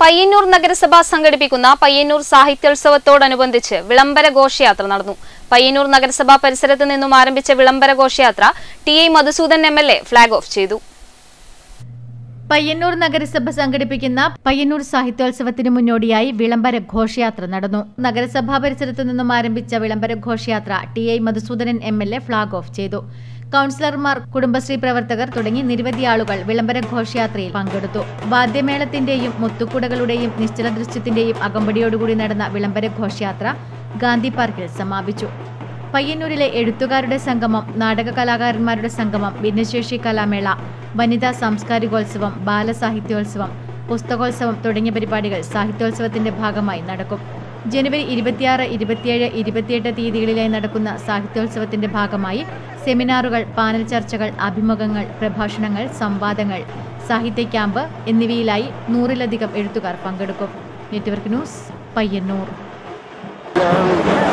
പയ്യന്നൂർ നഗരസഭ സംഘടിപ്പിക്കുന്ന പയ്യന്നൂർ സാഹിത്യോത്സവത്തോടനുബന്ധിച്ച് വിളംബര ഘോഷയാത്ര നടന്നു പയ്യന്നൂർ നഗരസഭാ പരിസരത്ത് നിന്നും ആരംഭിച്ച വിളംബര ഘോഷയാത്ര T I Madhusudan M L A flag off ചെയ്തു പയ്യന്നൂർ നഗരസഭ സംഘടിപ്പിക്കുന്ന പയ്യന്നൂർ സാഹിത്യോത്സവത്തിന് മുന്നോടിയായി വിളംബര ഘോഷയാത്ര നടന്നു നഗരസഭാ പരിസരത്തു നിന്നും ആരംഭിച്ച വിളംബര ഘോഷയാത്ര T I Madhusudanan M L A flag off ചെയ്തു കൌൺസിലർമാർ കുടുംബശ്രീ പ്രവർത്തകർ തുടങ്ങി നിരവധി ആളുകൾ വിളംബര ഘോഷയാത്രയിൽ പങ്കെടുത്തു വാദ്യമേളത്തിന്റെയും മുത്തുക്കുടകളുടെയും നിശ്ചല ദൃശ്യത്തിന്റെയും അകമ്പടിയോടുകൂടി നടന്ന വിളംബര ഘോഷയാത്ര ഗാന്ധി പാർക്കിൽ സമാപിച്ചു പയ്യന്നൂരിലെ എഴുത്തുകാരുടെ സംഗമം നാടക കലാകാരന്മാരുടെ സംഗമം ഭിന്നശേഷി കലാമേള വനിതാ സാംസ്കാരികോത്സവം ബാലസാഹിത്യോത്സവം പുസ്തകോത്സവം തുടങ്ങിയ പരിപാടികൾ സാഹിത്യോത്സവത്തിന്റെ ഭാഗമായി നടക്കും ജനുവരി ഇരുപത്തിയാറ് ഇരുപത്തിയേഴ് ഇരുപത്തിയെട്ട് തീയതികളിലായി നടക്കുന്ന സാഹിത്യോത്സവത്തിന്റെ ഭാഗമായി സെമിനാറുകൾ പാനൽ ചർച്ചകൾ അഭിമുഖങ്ങൾ പ്രഭാഷണങ്ങൾ സംവാദങ്ങൾ സാഹിത്യ ക്യാമ്പ് എന്നിവയിലായി നൂറിലധികം എഴുത്തുകാർ പങ്കെടുക്കും നെറ്റ്വർക്ക് ന്യൂസ് പയ്യന്നൂർ